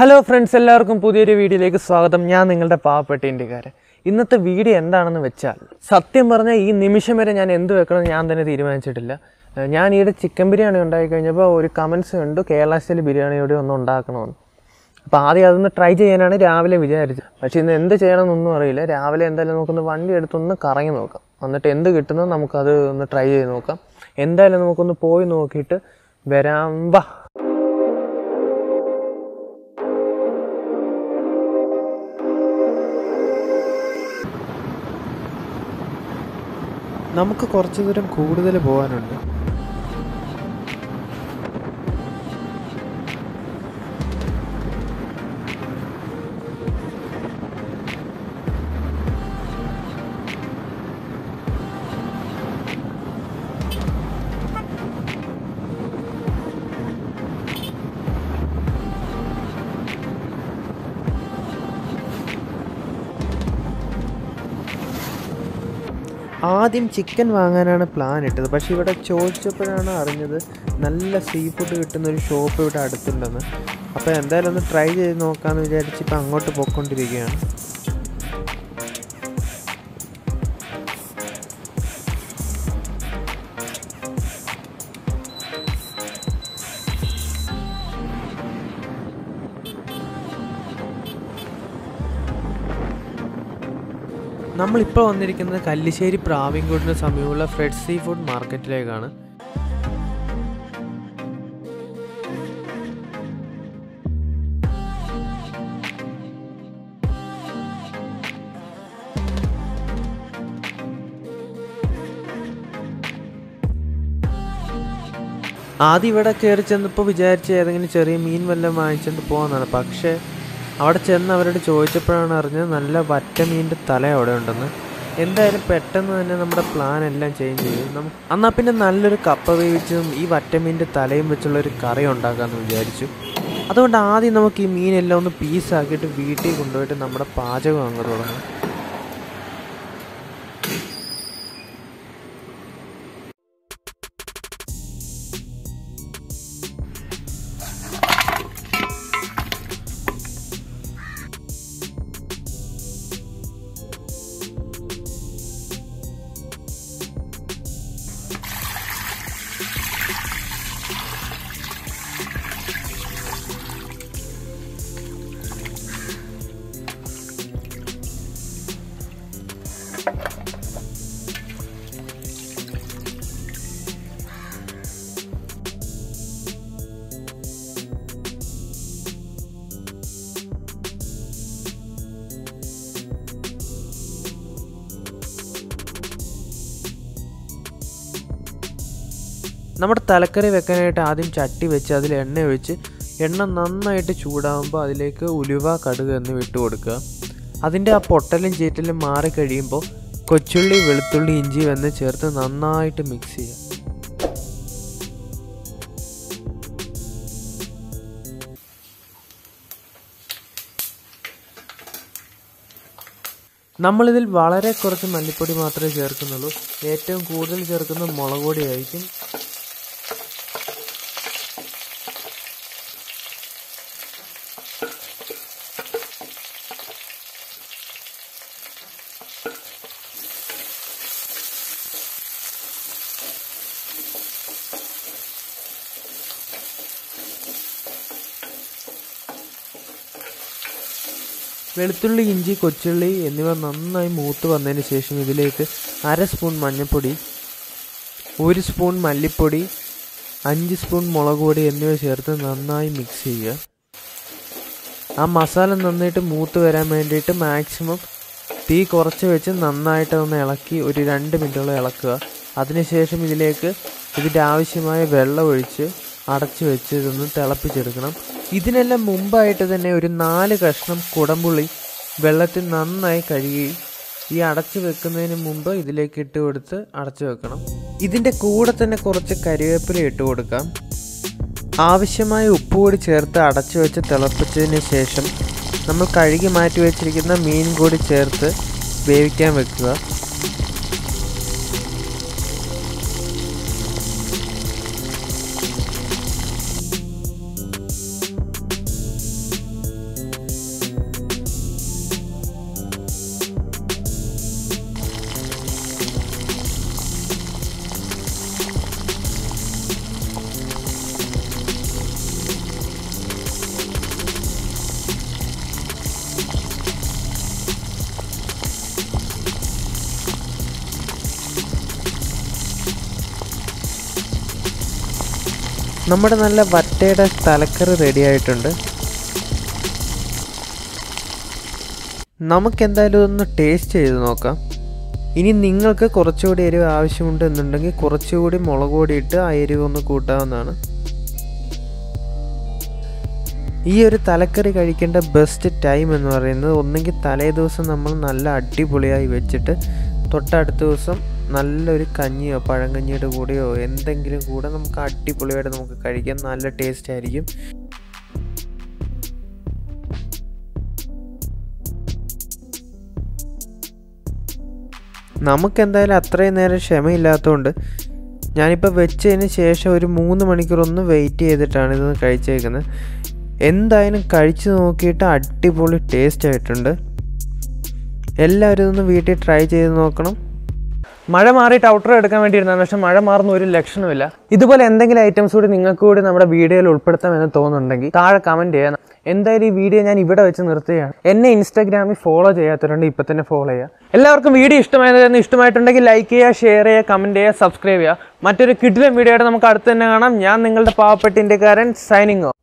hello friends എല്ലാവർക്കും പുതിയൊരു വീഡിയോയിലേക്ക് സ്വാഗതം ഞാൻ നിങ്ങളുടെ പാവപ്പെട്ട ഇന്ത്യക്കാരൻ ഇന്നത്തെ വീഡിയോ എന്താണെന്ന് വെച്ചാൽ സത്യം പറഞ്ഞാൽ ഈ നിമിഷം വരെ ഞാൻ എന്ത് വെക്കണം ഞാൻ തന്നെ തീരുമാനിച്ചിട്ടില്ല ഏഹ് ഞാൻ ഈയിടെ ചിക്കൻ ബിരിയാണി ഉണ്ടാക്കി കഴിഞ്ഞപ്പോൾ ഒരു കമൻസ് കണ്ടു കേരള സ്റ്റൈൽ ബിരിയാണിയോടെ ഒന്ന് ഉണ്ടാക്കണമെന്ന് അപ്പോൾ ആദ്യം അതൊന്ന് ട്രൈ ചെയ്യാനാണ് രാവിലെ വിചാരിച്ചത് പക്ഷേ ഇന്ന് എന്ത് ചെയ്യണമെന്നൊന്നും അറിയില്ല രാവിലെ എന്തായാലും നമുക്കൊന്ന് വണ്ടി എടുത്തൊന്ന് കറങ്ങി നോക്കാം എന്നിട്ട് എന്ത് കിട്ടുന്നോ നമുക്കത് ഒന്ന് ട്രൈ ചെയ്ത് നോക്കാം എന്തായാലും നമുക്കൊന്ന് പോയി നോക്കിയിട്ട് വരാം വാ നമുക്ക് കുറച്ച് ദൂരം കൂടുതൽ പോകാനുണ്ട് ആദ്യം ചിക്കൻ വാങ്ങാനാണ് പ്ലാൻ ഇട്ടത് പക്ഷേ ഇവിടെ ചോദിച്ചപ്പോഴാണ് അറിഞ്ഞത് നല്ല സീ ഫുഡ് കിട്ടുന്ന ഒരു ഷോപ്പ് ഇവിടെ അടുത്തുണ്ടെന്ന് അപ്പോൾ എന്തായാലും ഒന്ന് ട്രൈ ചെയ്ത് നോക്കാമെന്ന് വിചാരിച്ച് ഇപ്പം അങ്ങോട്ട് പോയിക്കൊണ്ടിരിക്കുകയാണ് നമ്മളിപ്പോൾ വന്നിരിക്കുന്നത് കല്ലിശ്ശേരി പ്രാവിൻകൂടിന് സമീപമുള്ള ഫ്രെഡ് സീ ഫുഡ് മാർക്കറ്റിലേക്കാണ് ആദ്യം ഇവിടെ കയറി ചെന്നപ്പോൾ വിചാരിച്ച് ഏതെങ്കിലും ചെറിയ മീൻ വല്ലതും വാങ്ങിച്ചുകൊണ്ട് പോകാമെന്നാണ് പക്ഷേ അവിടെ ചെന്ന് അവരോട് ചോദിച്ചപ്പോഴാണ് അറിഞ്ഞത് നല്ല വറ്റ മീനിൻ്റെ തല അവിടെ ഉണ്ടെന്ന് എന്തായാലും പെട്ടെന്ന് തന്നെ നമ്മുടെ പ്ലാൻ എല്ലാം ചേഞ്ച് ചെയ്തു നമുക്ക് എന്നാൽ പിന്നെ നല്ലൊരു കപ്പ വേവിച്ചതും ഈ വറ്റമീനിൻ്റെ തലയും വെച്ചുള്ള ഒരു കറി ഉണ്ടാക്കാമെന്ന് വിചാരിച്ചു അതുകൊണ്ട് ആദ്യം നമുക്ക് ഈ മീനെല്ലാം ഒന്ന് പീസാക്കിയിട്ട് വീട്ടിൽ കൊണ്ടുപോയിട്ട് നമ്മുടെ പാചകം അങ്ങ് തുടങ്ങാം നമ്മുടെ തലക്കറി വെക്കാനായിട്ട് ആദ്യം ചട്ടി വെച്ച് അതിൽ എണ്ണ ഒഴിച്ച് എണ്ണ നന്നായിട്ട് ചൂടാകുമ്പോൾ അതിലേക്ക് ഉലുവ കടുക് എന്നിവ ഇട്ട് കൊടുക്കുക അതിൻ്റെ ആ പൊട്ടലും ചീറ്റലും മാറി കഴിയുമ്പോൾ കൊച്ചുള്ളി വെളുത്തുള്ളി ഇഞ്ചി എന്ന് ചേർത്ത് നന്നായിട്ട് മിക്സ് ചെയ്യുക നമ്മളിതിൽ വളരെ കുറച്ച് മല്ലിപ്പൊടി മാത്രമേ ചേർക്കുന്നുള്ളൂ ഏറ്റവും കൂടുതൽ ചേർക്കുന്നത് മുളക് പൊടിയായിരിക്കും വെളുത്തുള്ളി ഇഞ്ചി കൊച്ചുള്ളി എന്നിവ നന്നായി മൂത്ത് വന്നതിന് ശേഷം ഇതിലേക്ക് അര സ്പൂൺ മഞ്ഞൾപ്പൊടി ഒരു സ്പൂൺ മല്ലിപ്പൊടി അഞ്ച് സ്പൂൺ മുളക് പൊടി എന്നിവ ചേർത്ത് നന്നായി മിക്സ് ചെയ്യുക ആ മസാല നന്നായിട്ട് മൂത്ത് വരാൻ വേണ്ടിയിട്ട് മാക്സിമം തീ കുറച്ച് വെച്ച് നന്നായിട്ട് ഒന്ന് ഇളക്കി ഒരു രണ്ട് മിനിറ്റോളം ഇളക്കുക അതിനുശേഷം ഇതിലേക്ക് ഇതിൻ്റെ ആവശ്യമായ വെള്ളം ഒഴിച്ച് അടച്ചു വെച്ച് ഇതൊന്ന് തിളപ്പിച്ചെടുക്കണം ഇതിനെല്ലാം മുമ്പായിട്ട് തന്നെ ഒരു നാല് കഷ്ണം കുടംപുളി വെള്ളത്തിൽ നന്നായി കഴുകി ഈ അടച്ചു വെക്കുന്നതിന് മുമ്പ് ഇതിലേക്ക് ഇട്ട് കൊടുത്ത് അടച്ചു വെക്കണം ഇതിൻ്റെ കൂടെ തന്നെ കുറച്ച് കരിവേപ്പില ഇട്ട് കൊടുക്കാം ആവശ്യമായ ഉപ്പ് കൂടി ചേർത്ത് അടച്ചു വെച്ച് തിളപ്പിച്ചതിന് ശേഷം നമ്മൾ കഴുകി മാറ്റി വെച്ചിരിക്കുന്ന മീൻ കൂടി ചേർത്ത് വേവിക്കാൻ വെക്കുക നമ്മുടെ നല്ല വറ്റയുടെ തലക്കറി റെഡി ആയിട്ടുണ്ട് നമുക്കെന്തായാലും ഒന്ന് ടേസ്റ്റ് ചെയ്ത് നോക്കാം ഇനി നിങ്ങൾക്ക് കുറച്ചുകൂടി എരിവ് ആവശ്യമുണ്ട് എന്നുണ്ടെങ്കിൽ കുറച്ചുകൂടി മുളക് പൊടി ഇട്ട് ആ എരിവ് ഒന്ന് കൂട്ടാവുന്നതാണ് ഈ ഒരു തലക്കറി കഴിക്കേണ്ട ബെസ്റ്റ് ടൈം എന്ന് പറയുന്നത് ഒന്നെങ്കിൽ തലേ ദിവസം നമ്മൾ നല്ല അടിപൊളിയായി വെച്ചിട്ട് തൊട്ടടുത്ത ദിവസം നല്ലൊരു കഞ്ഞിയോ പഴങ്കഞ്ഞിയുടെ കൂടെയോ എന്തെങ്കിലും കൂടെ നമുക്ക് അടിപൊളിയായിട്ട് നമുക്ക് കഴിക്കാം നല്ല ടേസ്റ്റ് ആയിരിക്കും നമുക്കെന്തായാലും അത്രയും നേരം ക്ഷമയില്ലാത്തതുകൊണ്ട് ഞാനിപ്പോൾ വെച്ചതിന് ശേഷം ഒരു മൂന്ന് മണിക്കൂർ ഒന്ന് വെയിറ്റ് ചെയ്തിട്ടാണ് ഇതൊന്ന് കഴിച്ചേക്കുന്നത് എന്തായാലും കഴിച്ചു നോക്കിയിട്ട് അടിപൊളി ടേസ്റ്റ് ആയിട്ടുണ്ട് എല്ലാവരും ഇതൊന്ന് വീട്ടിൽ ട്രൈ ചെയ്ത് നോക്കണം മഴ മാറിയിട്ട് ഔട്ടർ എടുക്കാൻ വേണ്ടിയിരുന്നതാണ് പക്ഷെ മഴ മാറുന്ന ഒരു ലക്ഷണമില്ല ഇതുപോലെ എന്തെങ്കിലും ഐറ്റംസ് കൂടി നിങ്ങൾക്ക് കൂടി നമ്മുടെ വീഡിയോയിൽ ഉൾപ്പെടുത്താമെന്ന് തോന്നുന്നുണ്ടെങ്കിൽ താഴെ കമൻറ്റ് ചെയ്യാം എന്തായാലും ഈ വീഡിയോ ഞാൻ ഇവിടെ വെച്ച് നിർത്തുകയാണ് എന്നെ ഇൻസ്റ്റാഗ്രാമിൽ ഫോളോ ചെയ്യാത്തവരുണ്ട് ഇപ്പം തന്നെ ഫോളോ ചെയ്യുക എല്ലാവർക്കും വീഡിയോ ഇഷ്ടമായത് ഇഷ്ടമായിട്ടുണ്ടെങ്കിൽ ലൈക്ക് ചെയ്യുക ഷെയർ ചെയ്യുക കമൻറ്റ് ചെയ്യുക സബ്സ്ക്രൈബ് ചെയ്യുക മറ്റൊരു കിഡിലും വീഡിയോ ആയിട്ട് നമുക്ക് അടുത്ത് തന്നെ കാണാം ഞാൻ നിങ്ങളുടെ പാവപ്പെട്ട ഇന്ത്യക്കാരൻ സൈനിങ് ഓഫ്